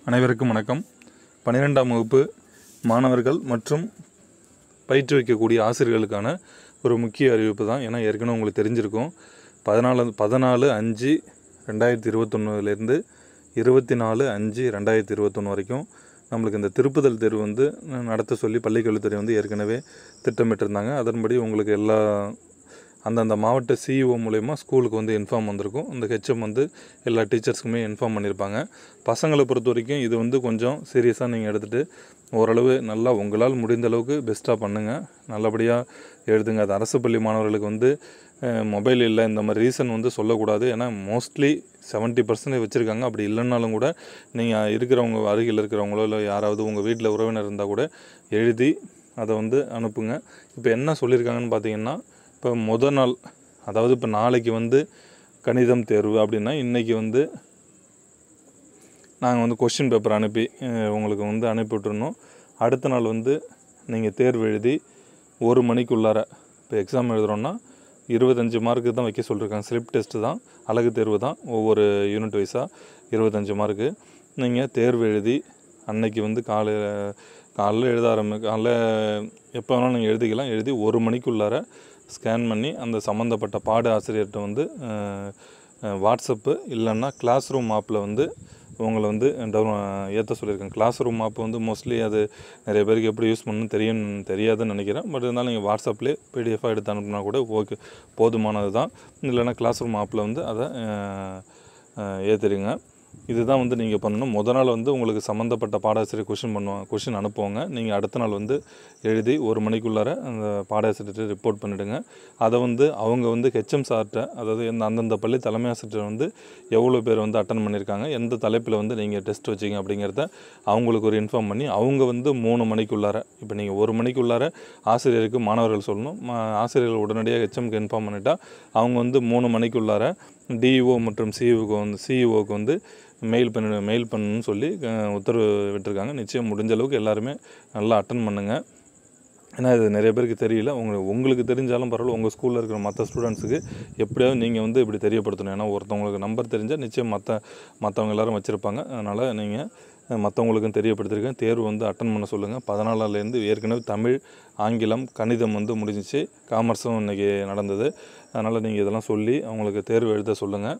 அனைவருக்கும் வணக்கம் பன்னிரெண்டாம் வகுப்பு மாணவர்கள் மற்றும் பயிற்றுவிக்கக்கூடிய ஆசிரியர்களுக்கான ஒரு முக்கிய அறிவிப்பு தான் ஏன்னா ஏற்கனவே உங்களுக்கு தெரிஞ்சிருக்கும் பதினாலு பதினாலு அஞ்சு ரெண்டாயிரத்தி இருபத்தொன்னுலேருந்து இருபத்தி நாலு அஞ்சு ரெண்டாயிரத்தி இருபத்தொன்று வரைக்கும் நம்மளுக்கு இந்த திருப்புதல் தேர்வு வந்து நடத்த சொல்லி பள்ளிக்கல்வித்துறை வந்து ஏற்கனவே திட்டமிட்டிருந்தாங்க அதன்படி உங்களுக்கு எல்லா அந்தந்த மாவட்ட சிஇஓ மூலயமா ஸ்கூலுக்கு வந்து இன்ஃபார்ம் வந்திருக்கும் அந்த ஹெச்எம் வந்து எல்லா டீச்சர்ஸ்க்குமே இன்ஃபார்ம் பண்ணியிருப்பாங்க பசங்களை பொறுத்த வரைக்கும் இது வந்து கொஞ்சம் சீரியஸாக நீங்கள் எடுத்துகிட்டு ஓரளவு நல்லா உங்களால் முடிந்த அளவுக்கு பெஸ்ட்டாக பண்ணுங்கள் நல்லபடியாக எழுதுங்க அது அரசு பள்ளி மாணவர்களுக்கு வந்து மொபைல் இல்லை இந்த மாதிரி ரீசன் வந்து சொல்லக்கூடாது ஏன்னா மோஸ்ட்லி செவன்ட்டி பர்சன்டேஜ் வச்சுருக்காங்க அப்படி இல்லைன்னாலும் கூட நீங்கள் இருக்கிறவங்க அருகில் இருக்கிறவங்களோ இல்லை யாராவது உங்கள் வீட்டில் உறவினர் இருந்தால் கூட எழுதி அதை வந்து அனுப்புங்க இப்போ என்ன சொல்லியிருக்காங்கன்னு பார்த்தீங்கன்னா இப்போ முத நாள் அதாவது இப்போ நாளைக்கு வந்து கணிதம் தேர்வு அப்படின்னா இன்றைக்கி வந்து நாங்கள் வந்து கொஷின் பேப்பர் அனுப்பி அஹ், உங்களுக்கு வந்து அனுப்பி விட்டுருணும் அடுத்த நாள் வந்து நீங்கள் தேர்வு எழுதி ஒரு மணிக்குள்ளார இப்போ எக்ஸாம் எழுதுகிறோன்னா இருபத்தஞ்சி மார்க்கு தான் வைக்க சொல்லியிருக்காங்க ஸ்லிப் டெஸ்ட்டு தான் அழகு தேர்வு தான் ஒவ்வொரு யூனிட் வைஸாக இருபத்தஞ்சி மார்க்கு நீங்கள் தேர்வு எழுதி அன்னைக்கு வந்து காலையில் காலைல எழுத ஆரம்பி காலைல எப்போ வேணாலும் நீங்கள் எழுதிக்கலாம் எழுதி ஒரு மணிக்குள்ளார ஸ்கேன் பண்ணி அந்த சம்மந்தப்பட்ட பாட ஆசிரியர்கிட்ட வந்து அஹ், அஹ், வாட்ஸ்அப்பு இல்லைன்னா கிளாஸ் ரூம் ஆப்பில் வந்து உங்களை வந்து டவுன் ஏற்ற சொல்லியிருக்கேன் கிளாஸ் ரூம் ஆப் வந்து மோஸ்ட்லி அது நிறைய பேருக்கு எப்படி யூஸ் பண்ணணும்னு தெரியும் தெரியாதுன்னு நினைக்கிறேன் பட் இருந்தாலும் நீங்கள் வாட்ஸ்அப்லேயே பிடிஎஃபாக எடுத்து அனுப்புனா கூட ஓகே போதுமானது தான் இல்லைன்னா கிளாஸ் ரூம் ஆப்பில் வந்து அதை ஏற்றுறீங்க இதுதான் வந்து நீங்கள் பண்ணணும் முத நாள் வந்து உங்களுக்கு சம்மந்தப்பட்ட பாடாசிரியர் கொஷின் பண்ணுவாங்க கொஷின் அனுப்புவாங்க நீங்கள் அடுத்த நாள் வந்து எழுதி ஒரு மணிக்குள்ளார அந்த பாடாசிரியர்கிட்ட ரிப்போர்ட் பண்ணிவிடுங்க அதை வந்து அவங்க வந்து ஹெச்எம் சார்கிட்ட அதாவது எந்த அந்தந்த பள்ளி தலைமை ஆசிரியர் வந்து எவ்வளோ பேர் வந்து அட்டன் பண்ணியிருக்காங்க எந்த தலைப்பில் வந்து நீங்கள் டெஸ்ட் வச்சிங்க அப்படிங்கிறத அவங்களுக்கு ஒரு இன்ஃபார்ம் பண்ணி அவங்க வந்து மூணு மணிக்குள்ளார இப்போ நீங்கள் ஒரு மணிக்குள்ளார ஆசிரியருக்கு மாணவர்கள் சொல்லணும் மா ஆசிரியர்கள் உடனடியாக ஹெச்எம்க்கு இன்ஃபார்ம் பண்ணிட்டா அவங்க வந்து மூணு மணிக்குள்ளார டிஇஓ மற்றும் சிஇஓக்கு வந்து சிஇஓக்கு வந்து மெயில் பண்ணி மெயில் பண்ணணும்னு சொல்லி அஹ், உத்தரவு விட்டுருக்காங்க நிச்சயம் முடிஞ்ச அளவுக்கு எல்லாருமே நல்லா அட்டன் பண்ணுங்கள் ஏன்னா இது நிறைய பேருக்கு தெரியல உங்களுக்கு உங்களுக்கு தெரிஞ்சாலும் பரவாயில்ல உங்கள் ஸ்கூலில் இருக்கிற மற்ற ஸ்டூடெண்ட்ஸுக்கு எப்படியாவது நீங்கள் வந்து இப்படி தெரியப்படுத்தணும் ஏன்னா ஒருத்தவங்களுக்கு நம்பர் தெரிஞ்சால் நிச்சயம் மற்ற மற்றவங்க எல்லாரும் வச்சுருப்பாங்க அதனால் நீங்கள் மற்றவங்களுக்கும் தெரியப்படுத்திருக்கேன் தேர்வு வந்து அட்டன் பண்ண சொல்லுங்கள் பதினாலாலேருந்து ஏற்கனவே தமிழ் ஆங்கிலம் கணிதம் வந்து முடிஞ்சிச்சு காமர்ஸும் இன்றைக்கி நடந்தது அதனால் நீங்கள் இதெல்லாம் சொல்லி அவங்களுக்கு தேர்வு எழுத சொல்லுங்கள்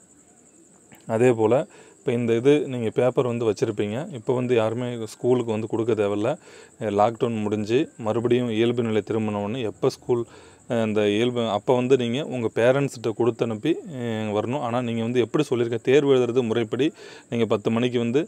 அதே போல் இப்போ இந்த இது நீங்கள் பேப்பர் வந்து வச்சுருப்பீங்க இப்போ வந்து யாருமே ஸ்கூலுக்கு வந்து கொடுக்க தேவையில்ல லாக்டவுன் முடிஞ்சு மறுபடியும் இயல்பு நிலை திரும்பினோடனே எப்போ ஸ்கூல் அஹ், இந்த இயல்பு அப்போ வந்து நீங்கள் உங்கள் பேரண்ட்ஸ்கிட்ட கொடுத்து அனுப்பி அஹ், வரணும் ஆனால் நீங்கள் வந்து எப்படி சொல்லியிருக்க தேர்வு எழுதுறது முறைப்படி நீங்கள் பத்து மணிக்கு வந்து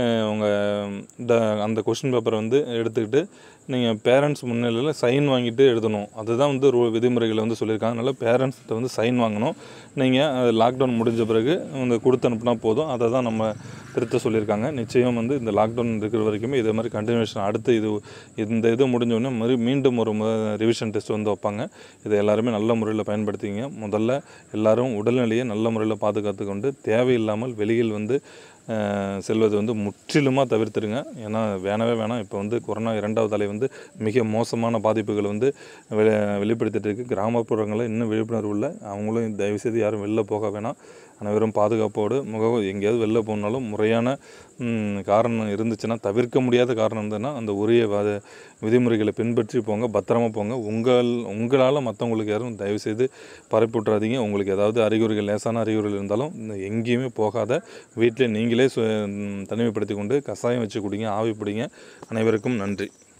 உங்கள் அந்த கொஷின் பேப்பரை வந்து எடுத்துக்கிட்டு நீங்கள் பேரண்ட்ஸ் முன்னிலையில் சைன் வாங்கிட்டு எழுதணும் அதுதான் வந்து ரூ விதிமுறைகளை வந்து சொல்லியிருக்காங்க அதனால் பேரண்ட்ஸ்கிட்ட வந்து சைன் வாங்கணும் நீங்கள் லாக்டவுன் முடிஞ்ச பிறகு வந்து கொடுத்து அனுப்புனா போதும் அதை தான் நம்ம திருத்த சொல்லியிருக்காங்க நிச்சயம் வந்து இந்த லாக்டவுன் இருக்கிற வரைக்குமே இதே மாதிரி கண்டினியூஷன் அடுத்து இது இந்த இது முடிஞ்ச உடனே மறு மீண்டும் ஒரு ரிவிஷன் டெஸ்ட் வந்து வைப்பாங்க இதை எல்லாருமே நல்ல முறையில் பயன்படுத்திங்க முதல்ல எல்லாரும் உடல்நிலையை நல்ல முறையில் பாதுகாத்து கொண்டு தேவையில்லாமல் வெளியில் வந்து அஹ், செல்வது வந்து முற்றிலுமாக தவிர்த்துருங்க ஏன்னா வேணவே வேணாம் இப்போ வந்து கொரோனா இரண்டாவது அலை வந்து மிக மோசமான பாதிப்புகள் வந்து வெளி வெளிப்படுத்திட்டு இருக்கு கிராமப்புறங்களில் இன்னும் விழிப்புணர்வு இல்லை அவங்களும் தயவுசெய்து யாரும் வெளில போக வேணாம் அனைவரும் பாதுகாப்போடு முக எங்கேயாவது வெளில போனாலும் முறையான ம், காரணம் இருந்துச்சுன்னா தவிர்க்க முடியாத காரணம் இருந்ததுன்னா அந்த உரிய வ- விதிமுறைகளை பின்பற்றி போங்க பத்திரமா போங்க உங்கள் உங்களால் மற்றவங்களுக்கு யாரும் தயவுசெய்து பரப்பி விட்றாதீங்க உங்களுக்கு ஏதாவது அறிகுறிகள் லேசான அறிகுறிகள் இருந்தாலும் இந்த எங்கேயுமே போகாத வீட்டிலே நீங்களே சு- ம், தனிமைப்படுத்தி கொண்டு கஷாயம் வச்சு குடிங்க ஆவி பிடிங்க அனைவருக்கும் நன்றி